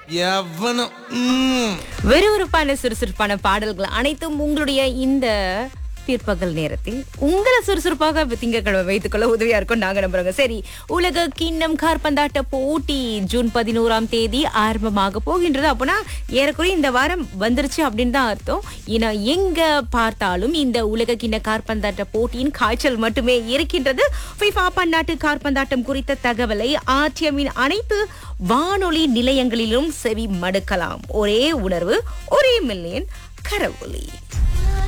எவனும் ம். விறுவிறுப்பான சுறுசுறுப்பான பாடல்கள் அனைத்தும் உங்களுடைய இந்த பிற்பகல் நேரத்தில் உங்களை சுறுசுறுப்பாக திங்கக்கிழமை வைத்துக் கொள்ள உதவியா இருக்கும் நாங்க நம்புறோங்க சரி உலக கிண்ணம் கார்பந்தாட்ட போட்டி ஜூன் பதினோராம் தேதி ஆரம்பமாக போகின்றது அப்போனா ஏறக்குறைய இந்த வாரம் வந்துருச்சு அப்படின்னு தான் அர்த்தம் ஏன்னா எங்க பார்த்தாலும் இந்த உலக கிண்ண கார்பந்தாட்ட போட்டியின் காய்ச்சல் மட்டுமே இருக்கின்றது ஃபிஃபா பன்னாட்டு கார்பந்தாட்டம் குறித்த தகவலை ஆர்டிஎம்மின் அனைத்து வானொலி நிலையங்களிலும் செவி மடுக்கலாம் ஒரே உணர்வு ஒரே மில்லியன் கரவொலி